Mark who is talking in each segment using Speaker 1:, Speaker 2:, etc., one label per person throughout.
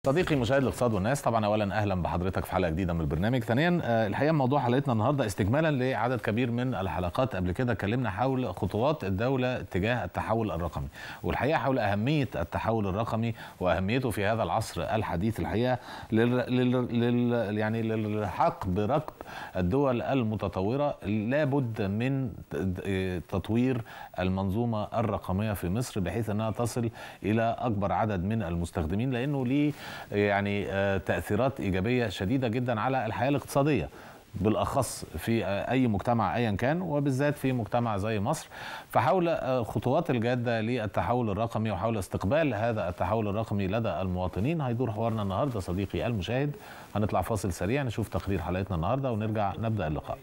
Speaker 1: صديقي مشاهد الاقتصاد والناس طبعا اولا اهلا بحضرتك في حلقه جديده من البرنامج ثانيا آه، الحقيقه موضوع حلقتنا النهارده استكمالا لعدد كبير من الحلقات قبل كده اتكلمنا حول خطوات الدوله تجاه التحول الرقمي والحقيقه حول اهميه التحول الرقمي واهميته في هذا العصر الحديث الحقيقه لل... لل... لل... يعني للحق بركب الدول المتطوره لابد من تطوير المنظومه الرقميه في مصر بحيث انها تصل الى اكبر عدد من المستخدمين لانه ليه يعني آه، تاثيرات ايجابيه شديده جدا على الحياه الاقتصاديه بالاخص في آه، اي مجتمع ايا كان وبالذات في مجتمع زي مصر فحول آه، الخطوات الجاده للتحول الرقمي وحول استقبال هذا التحول الرقمي لدى المواطنين هيدور حوارنا النهارده صديقي المشاهد هنطلع فاصل سريع نشوف تقرير حلقتنا النهارده ونرجع نبدا اللقاء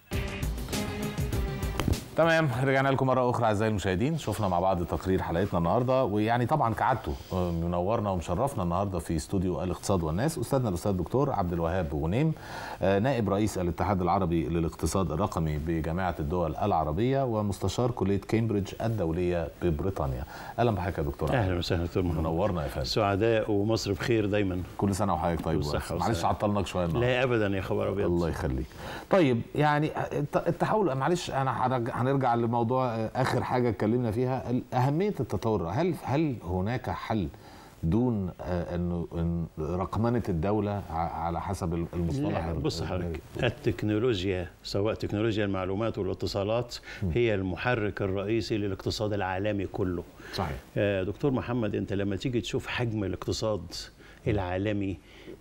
Speaker 1: تمام رجعنا لكم مره اخرى اعزائي المشاهدين شفنا مع بعض تقرير حلقتنا النهارده ويعني طبعا كعادته آه، منورنا ومشرفنا النهارده في استوديو الاقتصاد والناس استاذنا الاستاذ الدكتور عبد الوهاب غنيم آه، نائب رئيس الاتحاد العربي للاقتصاد الرقمي بجامعه الدول العربيه ومستشار كليه كامبريدج الدوليه ببريطانيا اهلا بحضرتك يا دكتور
Speaker 2: اهلا وسهلا دكتور محمد
Speaker 1: منورنا يا فندم
Speaker 2: سعداء ومصر بخير دايما
Speaker 1: كل سنه وحضرتك طيب
Speaker 2: بالصحة
Speaker 1: معلش
Speaker 2: والسلامة.
Speaker 1: عطلناك شويه النهارده
Speaker 2: لا ابدا يا خبر ابيض
Speaker 1: الله يخليك طيب يعني الت- التحول معلش انا هرجع- هنرجع لموضوع آه، اخر حاجه اتكلمنا فيها ال- اهميه التطور هل هل هناك حل دون آه، انه إن رقمنه الدوله ع- على حسب المصطلح
Speaker 2: لا
Speaker 1: ال-
Speaker 2: بص
Speaker 1: ال-
Speaker 2: حضرتك التكنولوجيا سواء تكنولوجيا المعلومات والاتصالات هي المحرك الرئيسي للاقتصاد العالمي كله
Speaker 1: صحيح
Speaker 2: آه، دكتور محمد انت لما تيجي تشوف حجم الاقتصاد العالمي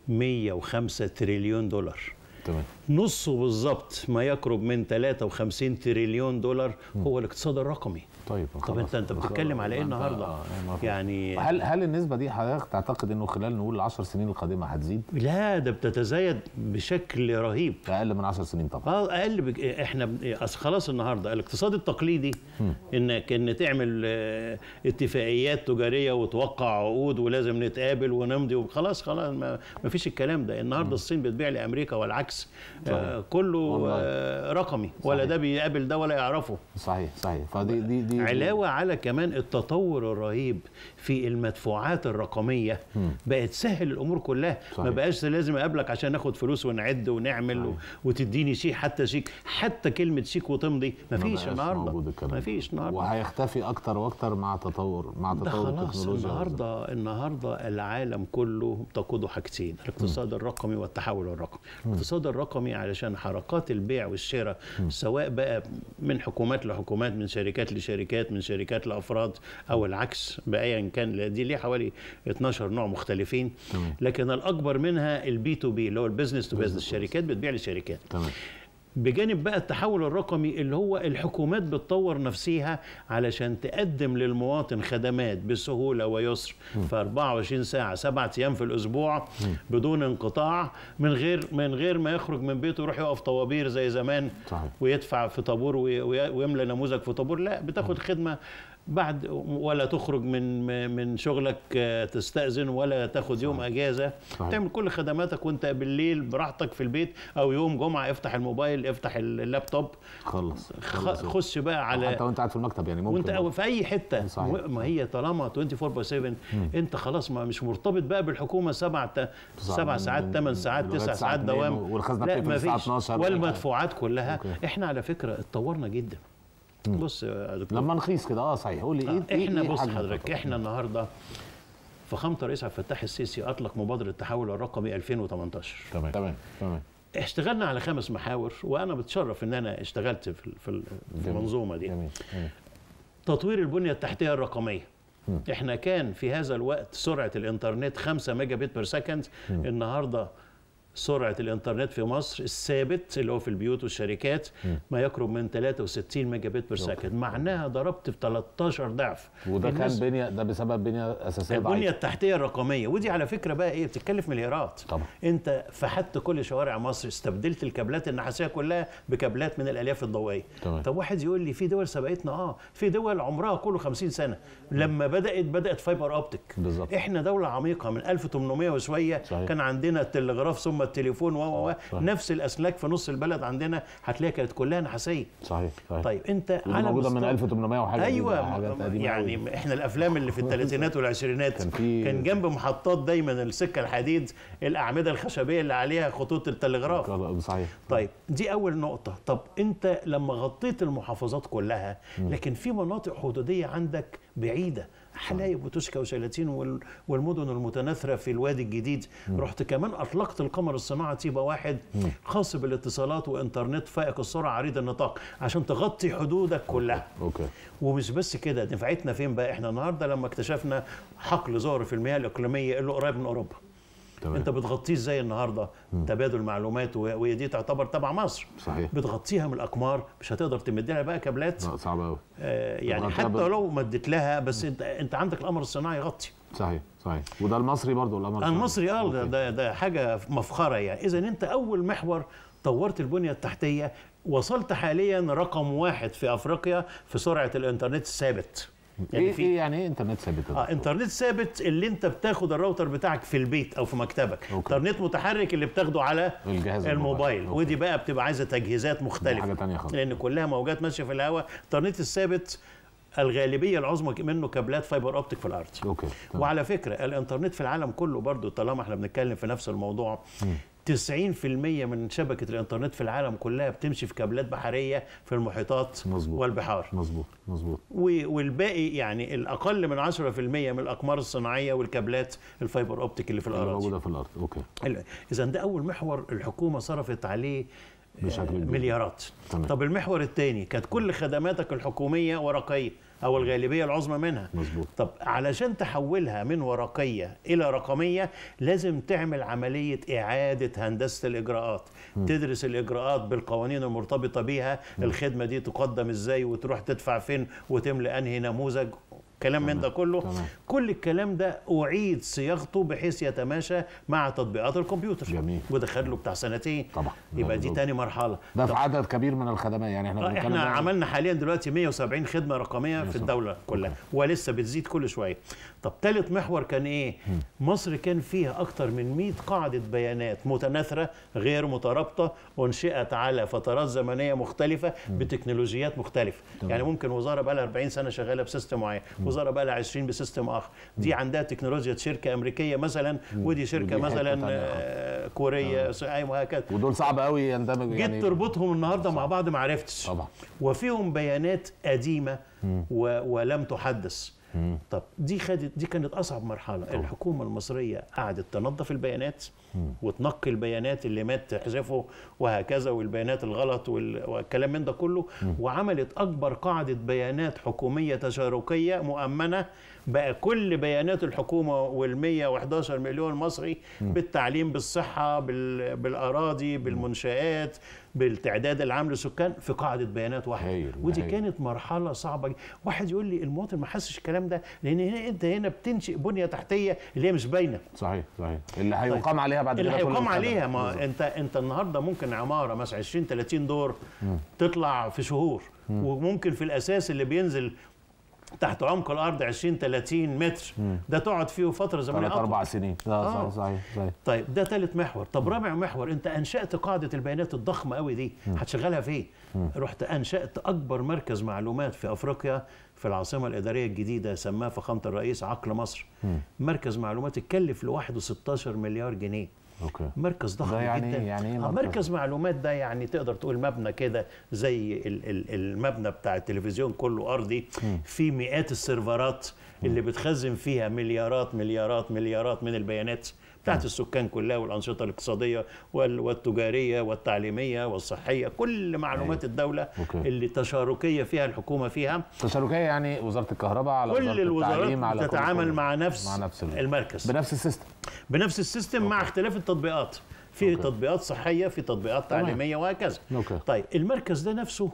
Speaker 2: 105 تريليون دولار
Speaker 1: تمام
Speaker 2: نصه بالظبط ما يقرب من 53 تريليون دولار هو الاقتصاد الرقمي
Speaker 1: طيب
Speaker 2: طب
Speaker 1: خلاص.
Speaker 2: انت انت بتتكلم على ايه
Speaker 1: أنت-
Speaker 2: النهارده
Speaker 1: آه، مفهوم.
Speaker 2: يعني
Speaker 1: هل هل النسبه دي حضرتك تعتقد انه خلال نقول العشر سنين القادمه هتزيد
Speaker 2: لا ده بتتزايد بشكل رهيب
Speaker 1: اقل من 10 سنين طبعا
Speaker 2: اه اقل بك... احنا ب- أصل خلاص النهارده الاقتصاد التقليدي انك ان تعمل آه، اتفاقيات تجاريه وتوقع عقود ولازم نتقابل ونمضي وخلاص خلاص ما, ما فيش الكلام ده النهارده الصين بتبيع لامريكا والعكس آه كله
Speaker 1: والله.
Speaker 2: آه رقمي ولا
Speaker 1: صحيح.
Speaker 2: ده بيقابل ده ولا يعرفه
Speaker 1: صحيح صحيح فدي دي دي
Speaker 2: علاوه على كمان التطور الرهيب في المدفوعات الرقميه بقت تسهل الامور كلها
Speaker 1: صحيح.
Speaker 2: ما بقاش لازم اقابلك عشان ناخد فلوس ونعد ونعمل و... وتديني شيك حتى شيك حتى كلمه شيك وتمضي ما فيش
Speaker 1: بقاش
Speaker 2: النهارده
Speaker 1: موجود الكلام
Speaker 2: ما
Speaker 1: ده.
Speaker 2: فيش النهارده
Speaker 1: وهيختفي اكتر واكتر مع تطور مع
Speaker 2: ده
Speaker 1: تطور
Speaker 2: خلاص
Speaker 1: التكنولوجيا
Speaker 2: النهارده النهارده العالم كله تقوده حاجتين الاقتصاد الرقمي والتحول الرقمي الاقتصاد الرقمي علشان حركات البيع والشراء سواء بقى من حكومات لحكومات من شركات لشركات من شركات لافراد او العكس بايا كان دي ليه حوالي 12 نوع مختلفين لكن الاكبر منها البي تو بي اللي هو البيزنس تو بيزنس الشركات بتبيع لشركات
Speaker 1: تمام
Speaker 2: بجانب بقى التحول الرقمي اللي هو الحكومات بتطور نفسها علشان تقدم للمواطن خدمات بسهولة ويسر في 24 ساعة سبعة أيام في الأسبوع بدون انقطاع من غير من غير ما يخرج من بيته يروح يقف طوابير زي زمان
Speaker 1: صحيح.
Speaker 2: ويدفع في طابور وي- وي- ويملى نموذج في طابور لا بتاخد خدمة بعد ولا تخرج من من شغلك آه، تستأذن ولا تاخد يوم اجازه
Speaker 1: صحيح.
Speaker 2: تعمل كل خدماتك وانت بالليل براحتك في البيت او يوم جمعه افتح الموبايل افتح اللابتوب
Speaker 1: خلص
Speaker 2: خ- خش بقى على
Speaker 1: حتى وانت قاعد في المكتب يعني ممكن
Speaker 2: وانت أو في اي حته
Speaker 1: صحيح.
Speaker 2: ما هي طالما 24 باي 7 انت خلاص ما مش مرتبط بقى بالحكومه سبع ت-
Speaker 1: صح.
Speaker 2: سبع
Speaker 1: من-
Speaker 2: ساعات
Speaker 1: من-
Speaker 2: ثمان ساعات
Speaker 1: لغاية
Speaker 2: تسع
Speaker 1: الساعة
Speaker 2: ساعات
Speaker 1: 2
Speaker 2: دوام
Speaker 1: والخزنة
Speaker 2: لا
Speaker 1: بتقفل
Speaker 2: ما
Speaker 1: الساعة
Speaker 2: فيش
Speaker 1: 12
Speaker 2: والمدفوعات كلها
Speaker 1: أوكي.
Speaker 2: احنا على فكره اتطورنا جدا بص يا دكتور
Speaker 1: لما نقيس كده اه صحيح قول لي ايه إيه-
Speaker 2: احنا
Speaker 1: إيه
Speaker 2: بص
Speaker 1: حجم
Speaker 2: حضرتك
Speaker 1: التطور؟
Speaker 2: احنا النهارده فخامه الرئيس عبد الفتاح السيسي اطلق مبادره التحول الرقمي 2018
Speaker 1: تمام تمام تمام
Speaker 2: اشتغلنا على خمس محاور وانا بتشرف ان انا اشتغلت في ال- في ال- في المنظومه دي
Speaker 1: جميل جميل
Speaker 2: تطوير البنيه التحتيه الرقميه احنا كان في هذا الوقت سرعه الانترنت 5 ميجا بت بير سكند النهارده سرعه الانترنت في مصر الثابت اللي هو في البيوت والشركات ما يقرب من 63 ميجا بت بير سكند معناها ضربت في 13 ضعف
Speaker 1: وده كان
Speaker 2: الناس-
Speaker 1: بنيه ده بسبب بنيه اساسيه
Speaker 2: البنيه
Speaker 1: ضعيفه
Speaker 2: التحتيه الرقميه ودي على فكره بقى ايه بتتكلف مليارات
Speaker 1: طبعا.
Speaker 2: انت فحت كل شوارع مصر استبدلت الكابلات النحاسيه كلها بكابلات من الالياف الضوئيه
Speaker 1: تمام.
Speaker 2: طب واحد يقول لي في دول سبقتنا اه في دول عمرها كله 50 سنه لما بدات بدات فايبر اوبتيك
Speaker 1: بالظبط.
Speaker 2: احنا دوله عميقه من 1800 وشويه
Speaker 1: صحيح.
Speaker 2: كان عندنا التلغراف ثم ثم التليفون و و و
Speaker 1: صح.
Speaker 2: نفس الاسلاك في نص البلد عندنا هتلاقيها كانت كلها نحاسيه
Speaker 1: صحيح صحيح
Speaker 2: طيب انت
Speaker 1: ودي
Speaker 2: على
Speaker 1: موجوده من
Speaker 2: مستوى-
Speaker 1: 1800 وحاجه
Speaker 2: ايوه
Speaker 1: حاجات
Speaker 2: م-
Speaker 1: قديمة
Speaker 2: يعني
Speaker 1: أوي.
Speaker 2: احنا الافلام اللي في الثلاثينات والعشرينات
Speaker 1: كان في-
Speaker 2: كان جنب محطات دايما السكه الحديد الاعمده الخشبيه اللي عليها خطوط التلغراف
Speaker 1: صحيح
Speaker 2: طيب دي اول نقطه طب انت لما غطيت المحافظات كلها لكن في مناطق حدوديه عندك بعيده حلايب وتوشكا وشلاتين وال- والمدن المتناثره في الوادي الجديد رحت كمان اطلقت القمر الصناعي تيبا واحد خاص بالاتصالات وانترنت فائق السرعه عريض النطاق عشان تغطي حدودك كلها
Speaker 1: اوكي
Speaker 2: ومش بس كده نفعتنا فين بقى احنا النهارده لما اكتشفنا حقل ظهر في المياه الاقليميه اللي قريب من اوروبا
Speaker 1: تمام
Speaker 2: انت بتغطيه ازاي النهارده تبادل معلومات و- وهي دي تعتبر تبع مصر
Speaker 1: صحيح
Speaker 2: بتغطيها من الاقمار مش هتقدر تمد لها بقى كابلات
Speaker 1: لا صعب قوي
Speaker 2: آه يعني
Speaker 1: بتغطيها
Speaker 2: حتى
Speaker 1: بال-
Speaker 2: لو مدت لها بس انت انت عندك القمر الصناعي يغطي
Speaker 1: صحيح صحيح وده المصري برضو القمر
Speaker 2: المصري اه ده,
Speaker 1: أوكي.
Speaker 2: ده ده حاجه مفخره يعني اذا انت اول محور طورت البنيه التحتيه وصلت حاليا رقم واحد في افريقيا في سرعه الانترنت الثابت
Speaker 1: ايه في ايه يعني ايه انترنت ثابت
Speaker 2: اه انترنت ثابت اللي انت بتاخد الراوتر بتاعك في البيت او في مكتبك
Speaker 1: أوكي.
Speaker 2: انترنت متحرك اللي بتاخده على
Speaker 1: الجهاز
Speaker 2: الموبايل
Speaker 1: أوكي.
Speaker 2: ودي بقى بتبقى عايزه تجهيزات
Speaker 1: دي
Speaker 2: مختلفه
Speaker 1: حاجه تانية خالص
Speaker 2: لان كلها موجات ماشيه في الهواء الانترنت الثابت الغالبيه العظمى منه كابلات فايبر اوبتيك في الارض
Speaker 1: اوكي تمام.
Speaker 2: وعلى فكره الانترنت في العالم كله برضو طالما احنا بنتكلم في نفس الموضوع 90% من شبكه الانترنت في العالم كلها بتمشي في كابلات بحريه في المحيطات
Speaker 1: مظبوط.
Speaker 2: والبحار
Speaker 1: مظبوط مظبوط
Speaker 2: و- والباقي يعني الاقل من 10% من الاقمار الصناعيه والكابلات الفايبر اوبتيك اللي في
Speaker 1: اللي
Speaker 2: الاراضي
Speaker 1: موجوده في الارض اوكي
Speaker 2: اذا ده اول محور الحكومه صرفت عليه
Speaker 1: بشكل
Speaker 2: آه،
Speaker 1: كبير.
Speaker 2: مليارات
Speaker 1: تمام.
Speaker 2: طب المحور الثاني كانت كل خدماتك الحكوميه ورقيه او الغالبيه العظمى منها
Speaker 1: مظبوط
Speaker 2: طب علشان تحولها من ورقيه الى رقميه لازم تعمل عمليه اعاده هندسه الاجراءات تدرس الاجراءات بالقوانين المرتبطه بيها الخدمه دي تقدم ازاي وتروح تدفع فين وتملى انهي نموذج كلام من ده كله
Speaker 1: تمام.
Speaker 2: كل الكلام ده اعيد صياغته بحيث يتماشى مع تطبيقات الكمبيوتر
Speaker 1: جميل.
Speaker 2: وده خد له بتاع سنتين
Speaker 1: طبعا
Speaker 2: يبقى دي
Speaker 1: ده-
Speaker 2: تاني مرحله
Speaker 1: ده
Speaker 2: طب
Speaker 1: في عدد كبير من الخدمات يعني احنا
Speaker 2: آه،
Speaker 1: بنتكلم
Speaker 2: احنا
Speaker 1: بقى-
Speaker 2: عملنا حاليا دلوقتي 170 خدمه رقميه في الدوله كلها ولسه بتزيد كل شويه طب ثالث محور كان ايه مصر كان فيها اكتر من 100 قاعده بيانات متناثره غير مترابطه انشئت على فترات زمنيه مختلفه بتكنولوجيات مختلفه
Speaker 1: تمام.
Speaker 2: يعني ممكن وزاره بقى لها 40 سنه شغاله بسيستم معين وزاره بقى لها 20 بسيستم اخر دي عندها تكنولوجيا شركه امريكيه مثلا ودي شركه
Speaker 1: ودي حتة
Speaker 2: مثلا
Speaker 1: تانية
Speaker 2: آه، كوريه ايوه وهكذا
Speaker 1: ودول صعب قوي يندمجوا
Speaker 2: جيت
Speaker 1: يعني
Speaker 2: تربطهم النهارده مع بعض ما عرفتش
Speaker 1: طبعا
Speaker 2: وفيهم بيانات قديمه و... ولم تحدث طب دي خدت دي كانت اصعب مرحله الحكومه المصريه قعدت تنظف البيانات وتنقي البيانات اللي مات تحذفه وهكذا والبيانات الغلط وال... والكلام من ده كله وعملت اكبر قاعده بيانات حكوميه تشاركيه مؤمنه بقى كل بيانات الحكومه وال 111 مليون مصري بالتعليم بالصحه بال... بالاراضي بالمنشات بالتعداد العام للسكان في قاعده بيانات واحده
Speaker 1: هايل،
Speaker 2: ودي
Speaker 1: هايل.
Speaker 2: كانت مرحله صعبه جدا. واحد يقول لي المواطن ما حسش الكلام ده لان هنا انت هنا بتنشئ بنيه تحتيه اللي هي مش باينه
Speaker 1: صحيح صحيح اللي هيقام عليها بعد
Speaker 2: اللي
Speaker 1: كده كل
Speaker 2: هيقام
Speaker 1: الخدمات.
Speaker 2: عليها ما
Speaker 1: بالظبط.
Speaker 2: انت انت النهارده ممكن عماره مثلا 20 30 دور تطلع في شهور وممكن في الاساس اللي بينزل تحت عمق الارض 20 30 متر ده تقعد فيه فتره زمنيه
Speaker 1: ثلاث
Speaker 2: أطول.
Speaker 1: اربع سنين لا
Speaker 2: آه.
Speaker 1: صحيح صحيح صحيح
Speaker 2: طيب ده ثالث محور طب رابع محور انت انشات قاعده البيانات الضخمه قوي دي هتشغلها فين رحت انشات اكبر مركز معلومات في افريقيا في العاصمه الاداريه الجديده سماه فخامه الرئيس عقل مصر مركز معلومات اتكلف لوحده 16 مليار جنيه
Speaker 1: اوكي
Speaker 2: مركز ضخم
Speaker 1: ده يعني-
Speaker 2: جدا
Speaker 1: يعني إيه
Speaker 2: آه،
Speaker 1: مركز؟
Speaker 2: مركز معلومات ده يعني تقدر تقول مبنى كده زي ال- ال- المبنى بتاع التلفزيون كله ارضي في مئات السيرفرات اللي بتخزن فيها مليارات مليارات مليارات من البيانات بتاعت السكان كلها والانشطه الاقتصاديه وال- والتجاريه والتعليميه والصحيه كل معلومات الدوله
Speaker 1: أوكي.
Speaker 2: اللي تشاركيه فيها الحكومه فيها
Speaker 1: تشاركيه يعني وزاره الكهرباء على
Speaker 2: كل
Speaker 1: وزاره التعليم على
Speaker 2: الوزارات
Speaker 1: كل-
Speaker 2: تتعامل
Speaker 1: كل-
Speaker 2: مع نفس,
Speaker 1: مع نفس ال-
Speaker 2: المركز
Speaker 1: بنفس السيستم
Speaker 2: بنفس السيستم مع اختلاف التطبيقات في
Speaker 1: أوكي.
Speaker 2: تطبيقات صحيه في تطبيقات
Speaker 1: تمام.
Speaker 2: تعليميه وهكذا
Speaker 1: أوكي.
Speaker 2: طيب المركز ده نفسه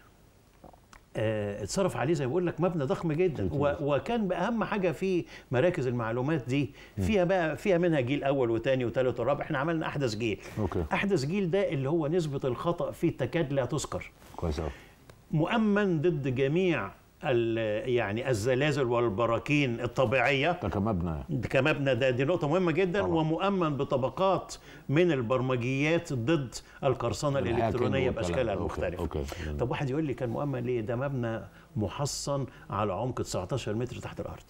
Speaker 2: آه، اتصرف عليه زي ما بقول لك مبنى ضخم جدا و- وكان باهم حاجه في مراكز المعلومات دي فيها بقى فيها منها جيل اول وثاني وثالث ورابع احنا عملنا احدث جيل
Speaker 1: أوكي.
Speaker 2: احدث جيل ده اللي هو نسبه الخطا فيه تكاد لا تذكر
Speaker 1: كويس قوي
Speaker 2: مؤمن ضد جميع ال- يعني الزلازل والبراكين الطبيعيه
Speaker 1: ده كمبنى
Speaker 2: كمبنى ده دي نقطة مهمة جدا
Speaker 1: طبعا.
Speaker 2: ومؤمن بطبقات من البرمجيات ضد القرصنة
Speaker 1: الهاكينج
Speaker 2: الإلكترونية
Speaker 1: والكلام
Speaker 2: بأشكالها
Speaker 1: ده. أوكي،
Speaker 2: المختلفة
Speaker 1: أوكي.
Speaker 2: طب واحد يقول لي كان مؤمن ليه ده مبنى محصن على عمق 19 متر تحت الأرض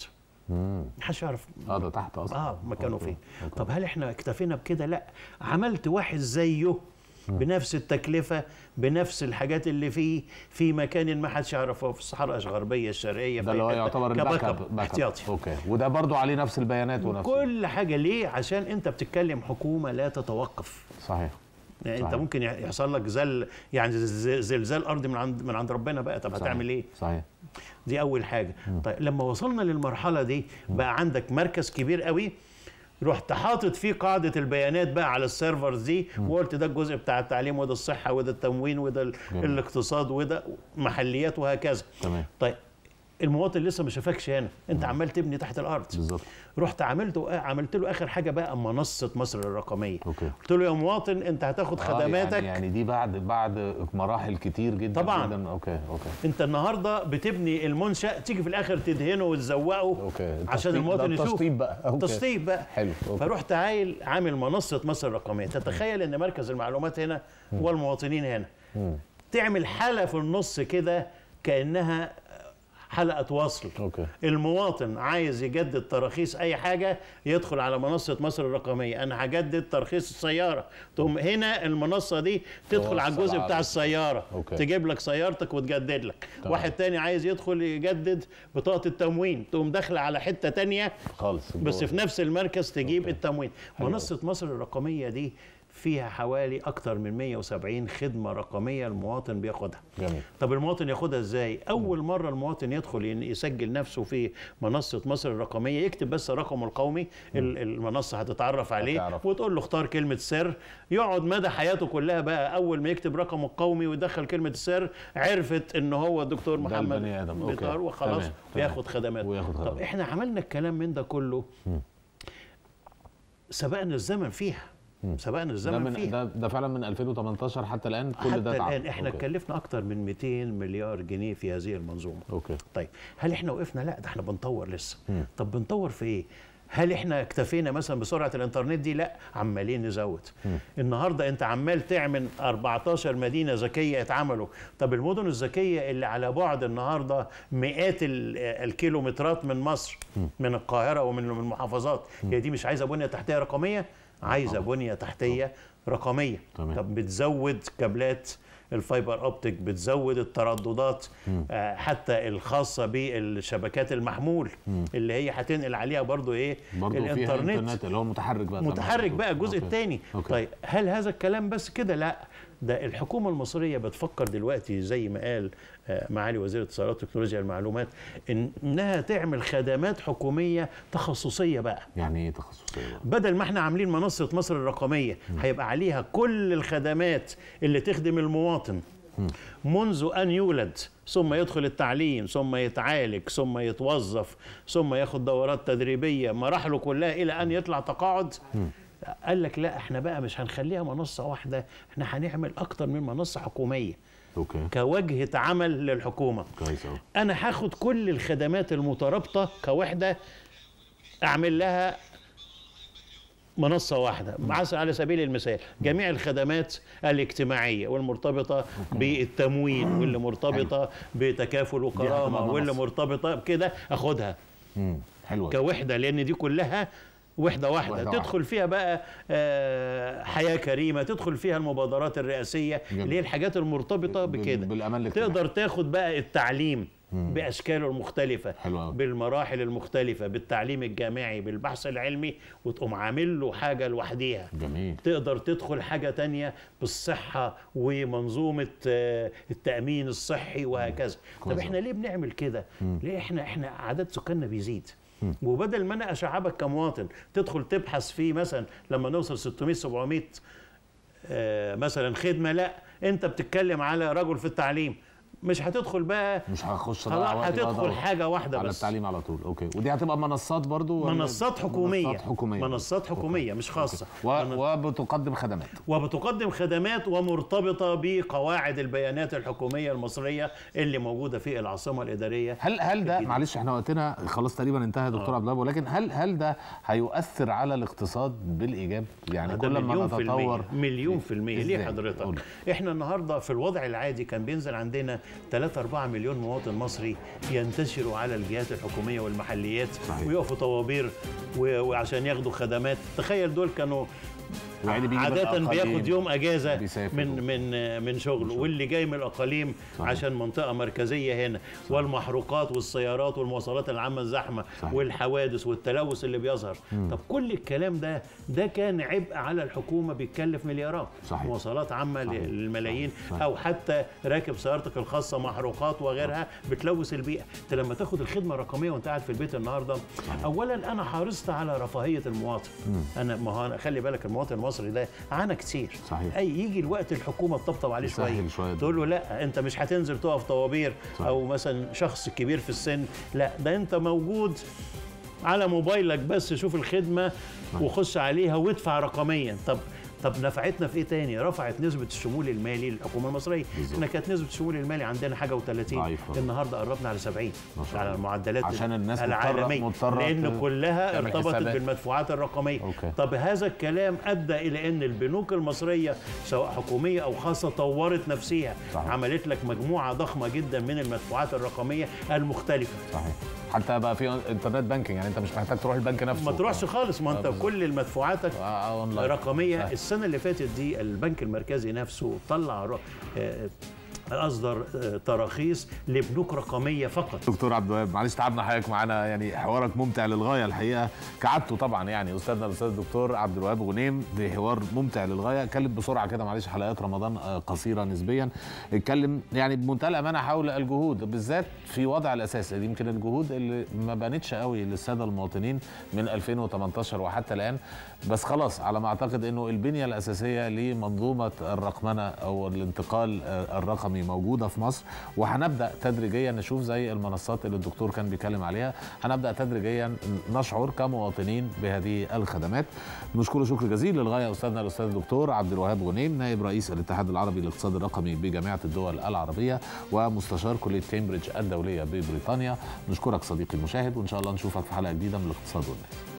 Speaker 2: محدش يعرف
Speaker 1: اه ده تحت اصلا
Speaker 2: اه مكانه
Speaker 1: أوكي،
Speaker 2: فين
Speaker 1: أوكي.
Speaker 2: طب هل احنا اكتفينا بكده لا عملت واحد زيه بنفس التكلفة بنفس الحاجات اللي فيه في مكان ما حدش يعرفه في الصحراء الغربية الشرقية
Speaker 1: ده
Speaker 2: في
Speaker 1: اللي هو
Speaker 2: أي حتة.
Speaker 1: يعتبر
Speaker 2: كباك
Speaker 1: الباك
Speaker 2: اب
Speaker 1: اب باك اب.
Speaker 2: احتياطي
Speaker 1: اوكي وده برضو عليه نفس البيانات ونفس
Speaker 2: كل حاجة ليه عشان انت بتتكلم حكومة لا تتوقف
Speaker 1: صحيح
Speaker 2: يعني انت
Speaker 1: صحيح.
Speaker 2: ممكن يحصل لك زل يعني ز- زلزال ارضي من عند من عند ربنا بقى طب هتعمل ايه
Speaker 1: صحيح
Speaker 2: دي اول حاجه طيب لما وصلنا للمرحله دي بقى عندك مركز كبير قوي رحت حاطط فيه قاعده البيانات بقى على السيرفرز دي وقلت ده الجزء بتاع التعليم وده الصحه وده التموين وده ال-
Speaker 1: جميل.
Speaker 2: الاقتصاد وده محليات وهكذا
Speaker 1: تمام
Speaker 2: طيب المواطن لسه ما شافكش هنا انت عمال تبني تحت الارض
Speaker 1: بالظبط
Speaker 2: رحت عملته عملت له اخر حاجه بقى منصه مصر الرقميه
Speaker 1: اوكي
Speaker 2: قلت له يا مواطن انت هتاخد
Speaker 1: آه،
Speaker 2: خدماتك
Speaker 1: يعني, يعني دي بعد بعد مراحل كتير جدا
Speaker 2: طبعاً.
Speaker 1: جدا اوكي اوكي
Speaker 2: انت النهارده بتبني المنشا تيجي في الاخر تدهنه وتزوقه
Speaker 1: اوكي
Speaker 2: عشان
Speaker 1: التشطيب-
Speaker 2: المواطن
Speaker 1: ده
Speaker 2: يشوف
Speaker 1: التشطيب بقى أوكي.
Speaker 2: تشطيب بقى
Speaker 1: حلو اوكي
Speaker 2: فرحت عايل عامل منصه مصر الرقميه تتخيل ان مركز المعلومات هنا والمواطنين هنا
Speaker 1: مم.
Speaker 2: تعمل حاله في النص كده كانها حلقه وصل
Speaker 1: اوكي
Speaker 2: المواطن عايز يجدد تراخيص اي حاجه يدخل على منصه مصر الرقميه انا هجدد ترخيص السياره تقوم هنا المنصه دي تدخل على
Speaker 1: توصل
Speaker 2: الجزء
Speaker 1: على-
Speaker 2: بتاع السياره
Speaker 1: أوكي.
Speaker 2: تجيب لك سيارتك وتجدد لك
Speaker 1: تمام.
Speaker 2: واحد تاني عايز يدخل يجدد بطاقه التموين تقوم داخله على حته تانية
Speaker 1: خالص
Speaker 2: بس
Speaker 1: الجو.
Speaker 2: في نفس المركز تجيب
Speaker 1: أوكي.
Speaker 2: التموين
Speaker 1: حلو
Speaker 2: منصه مصر الرقميه دي فيها حوالي اكتر من 170 خدمه رقميه المواطن بياخدها
Speaker 1: جميل
Speaker 2: طب المواطن ياخدها ازاي اول مره المواطن يدخل ين- يسجل نفسه في منصه مصر الرقميه يكتب بس رقمه القومي ال- المنصه هتتعرف عليه
Speaker 1: هتعرف.
Speaker 2: وتقول له اختار كلمه سر يقعد مدى حياته كلها بقى اول ما يكتب رقمه القومي ويدخل كلمه السر عرفت ان هو الدكتور
Speaker 1: ده
Speaker 2: محمد
Speaker 1: البني آدم. أوكي.
Speaker 2: بيطار وخلاص
Speaker 1: تمام.
Speaker 2: وياخد خدمات
Speaker 1: وياخد
Speaker 2: طب
Speaker 1: خدمات.
Speaker 2: احنا عملنا الكلام من ده كله سبقنا الزمن فيها سبقنا
Speaker 1: ده
Speaker 2: الزمن
Speaker 1: من
Speaker 2: فيها
Speaker 1: ده, ده فعلا من 2018 حتى الان كل
Speaker 2: حتى
Speaker 1: ده اتعمل.
Speaker 2: الان احنا
Speaker 1: أوكي.
Speaker 2: كلفنا اكتر من 200 مليار جنيه في هذه المنظومه
Speaker 1: اوكي
Speaker 2: طيب هل احنا وقفنا لا ده احنا بنطور لسه
Speaker 1: مم.
Speaker 2: طب بنطور في ايه هل احنا اكتفينا مثلا بسرعه الانترنت دي لا عمالين نزود النهارده انت عمال تعمل 14 مدينه ذكيه اتعملوا طب المدن الذكيه اللي على بعد النهارده مئات ال- الكيلومترات من مصر من القاهره ومن من المحافظات هي دي مش عايزه بنيه تحتيه رقميه عايزه بنيه تحتيه رقميه
Speaker 1: تمام.
Speaker 2: طب بتزود كابلات الفايبر اوبتيك بتزود الترددات آه حتى الخاصه بالشبكات المحمول اللي هي هتنقل عليها برضو ايه
Speaker 1: برضه فيها
Speaker 2: الانترنت
Speaker 1: انترنت اللي هو المتحرك بقى زي ما
Speaker 2: متحرك
Speaker 1: حضرتك
Speaker 2: بقى
Speaker 1: قلت.
Speaker 2: الجزء
Speaker 1: أوكي.
Speaker 2: الثاني
Speaker 1: أوكي.
Speaker 2: طيب هل هذا الكلام بس كده لا ده الحكومة المصرية بتفكر دلوقتي زي ما قال آه، معالي وزير الاتصالات وتكنولوجيا المعلومات إن- انها تعمل خدمات حكومية تخصصية بقى
Speaker 1: يعني ايه تخصصيه بقى؟
Speaker 2: بدل ما احنا عاملين منصة مصر الرقمية هيبقى عليها كل الخدمات اللي تخدم المواطن منذ أن يولد ثم يدخل التعليم ثم يتعالج ثم يتوظف ثم ياخد دورات تدريبية مراحله كلها إلى أن يطلع تقاعد قال لك لا احنا بقى مش هنخليها منصة واحدة احنا هنعمل أكتر من منصة حكومية
Speaker 1: اوكي
Speaker 2: كوجهة عمل للحكومة
Speaker 1: كويس قوي
Speaker 2: انا هاخد كل الخدمات المترابطه كوحده اعمل لها منصة واحدة مثلا على سبيل المثال جميع الخدمات الاجتماعية والمرتبطة بالتموين واللي مرتبطة بتكافل وكرامة
Speaker 1: هتبقى
Speaker 2: واللي
Speaker 1: منصة.
Speaker 2: مرتبطة بكده اخدها
Speaker 1: امم حلوه
Speaker 2: كوحدة لأن دي كلها وحدة واحدة
Speaker 1: واحدة
Speaker 2: تدخل فيها بقى آه، حياة كريمة تدخل فيها المبادرات الرئاسية
Speaker 1: جميل.
Speaker 2: اللي هي الحاجات المرتبطة
Speaker 1: بال-
Speaker 2: بكده
Speaker 1: بالامان الاجتماعي
Speaker 2: تقدر تاخد بقى التعليم باشكاله المختلفه
Speaker 1: حلو أوي.
Speaker 2: بالمراحل المختلفه بالتعليم الجامعي بالبحث العلمي وتقوم عامل له حاجه لوحديها
Speaker 1: جميل
Speaker 2: تقدر تدخل حاجه تانية بالصحه ومنظومه آه، التامين الصحي وهكذا طب
Speaker 1: كويس
Speaker 2: احنا ليه بنعمل كده ليه احنا احنا عدد سكاننا بيزيد وبدل ما انا اشعبك كمواطن تدخل تبحث فيه مثلا لما نوصل 600 700 آه، مثلا خدمه لا انت بتتكلم على رجل في التعليم مش هتدخل بقى
Speaker 1: مش هخش
Speaker 2: خلاص
Speaker 1: بقى وقت
Speaker 2: هتدخل
Speaker 1: بدور
Speaker 2: حاجه واحده
Speaker 1: على
Speaker 2: بس
Speaker 1: التعليم على طول اوكي ودي هتبقى منصات برضو ولا-
Speaker 2: منصات حكوميه
Speaker 1: منصات حكوميه
Speaker 2: منصات حكوميه مش خاصه
Speaker 1: و...
Speaker 2: من-
Speaker 1: وبتقدم خدمات
Speaker 2: وبتقدم خدمات ومرتبطه بقواعد البيانات الحكوميه المصريه اللي موجوده في العاصمه الاداريه
Speaker 1: هل هل ده
Speaker 2: الجديد.
Speaker 1: معلش احنا وقتنا خلاص تقريبا انتهى يا دكتور عبد الوهاب ولكن هل هل ده هيؤثر على الاقتصاد بالايجاب يعني
Speaker 2: ده
Speaker 1: كل ما
Speaker 2: مليون في
Speaker 1: نتطور
Speaker 2: المية مليون في المية ليه
Speaker 1: إزاي؟
Speaker 2: حضرتك
Speaker 1: قول.
Speaker 2: احنا النهاردة في الوضع العادي كان بينزل عندنا 3 4 مليون مواطن مصري ينتشروا على الجهات الحكومية والمحليات
Speaker 1: صحيح.
Speaker 2: ويقفوا طوابير و- وعشان ياخدوا خدمات تخيل دول كانوا
Speaker 1: يعني بيجي من
Speaker 2: عادة
Speaker 1: الأقاليم.
Speaker 2: بياخد يوم اجازه
Speaker 1: بيسافر.
Speaker 2: من من من شغله واللي جاي من الاقاليم
Speaker 1: صحيح.
Speaker 2: عشان منطقه مركزيه هنا والمحروقات والسيارات والمواصلات العامه الزحمه
Speaker 1: صحيح.
Speaker 2: والحوادث والتلوث اللي بيظهر طب كل الكلام ده ده كان عبء على الحكومه بيتكلف مليارات
Speaker 1: صحيح.
Speaker 2: مواصلات عامه
Speaker 1: صحيح.
Speaker 2: للملايين
Speaker 1: صحيح.
Speaker 2: او حتى راكب سيارتك الخاصه محروقات وغيرها بتلوث البيئه انت لما تاخد الخدمه الرقميه وانت قاعد في البيت النهارده اولا انا حرصت على رفاهيه المواطن انا ما هو أنا خلي بالك المواطن المصري ده عانى كتير
Speaker 1: صحيح.
Speaker 2: اي يجي الوقت الحكومه تطبطب عليه
Speaker 1: يسهل
Speaker 2: شويه
Speaker 1: شوية.
Speaker 2: تقول له لا انت مش هتنزل تقف طوابير
Speaker 1: صحيح.
Speaker 2: او مثلا شخص كبير في السن لا ده انت موجود على موبايلك بس شوف الخدمه وخش عليها وادفع رقميا طب طب نفعتنا في ايه تاني؟ رفعت نسبة الشمول المالي للحكومة المصرية،
Speaker 1: بالظبط.
Speaker 2: احنا كانت نسبة الشمول المالي عندنا حاجة و30
Speaker 1: ضعيفة.
Speaker 2: النهارده قربنا على 70
Speaker 1: ما شاء
Speaker 2: على
Speaker 1: الله.
Speaker 2: المعدلات
Speaker 1: عشان الناس مضطرة-
Speaker 2: العالمية
Speaker 1: مضطرة
Speaker 2: لأن
Speaker 1: ت-
Speaker 2: كلها
Speaker 1: تعمل
Speaker 2: ارتبطت
Speaker 1: حسابات.
Speaker 2: بالمدفوعات الرقمية
Speaker 1: أوكي.
Speaker 2: طب هذا الكلام أدى إلى أن البنوك المصرية سواء حكومية أو خاصة طورت نفسها
Speaker 1: صحيح.
Speaker 2: عملت لك مجموعة ضخمة جدا من المدفوعات الرقمية المختلفة
Speaker 1: صحيح حتى بقى في انترنت بانكينج يعني انت مش محتاج تروح البنك نفسه
Speaker 2: ما تروحش خالص ما
Speaker 1: آه،
Speaker 2: انت
Speaker 1: بالظبط.
Speaker 2: كل مدفوعاتك
Speaker 1: آه، اونلاين
Speaker 2: رقميه
Speaker 1: صحيح.
Speaker 2: السنه اللي فاتت دي البنك المركزي نفسه طلع ر- آه، اصدر آه، تراخيص لبنوك رقميه فقط
Speaker 1: دكتور عبد الوهاب معلش تعبنا حضرتك معانا يعني حوارك ممتع للغايه الحقيقه كعادته طبعا يعني استاذنا الاستاذ الدكتور عبد الوهاب غنيم بحوار ممتع للغايه اتكلم بسرعه كده معلش حلقات رمضان آه، قصيره نسبيا اتكلم يعني بمنتهى الامانه حول الجهود بالذات في وضع الاساس دي يمكن الجهود اللي ما بانتش قوي للساده المواطنين من 2018 وحتى الان بس خلاص على ما اعتقد انه البنيه الاساسيه لمنظومه الرقمنه او الانتقال آه، الرقمي موجوده في مصر وهنبدا تدريجيا نشوف زي المنصات اللي الدكتور كان بيتكلم عليها هنبدا تدريجيا نشعر كمواطنين بهذه الخدمات نشكره شكر جزيل للغايه استاذنا الاستاذ الدكتور عبد الوهاب غنيم نائب رئيس الاتحاد العربي للاقتصاد الرقمي بجامعه الدول العربيه ومستشار كليه كامبريدج الدوليه ببريطانيا نشكرك صديقي المشاهد وان شاء الله نشوفك في حلقه جديده من الاقتصاد والناس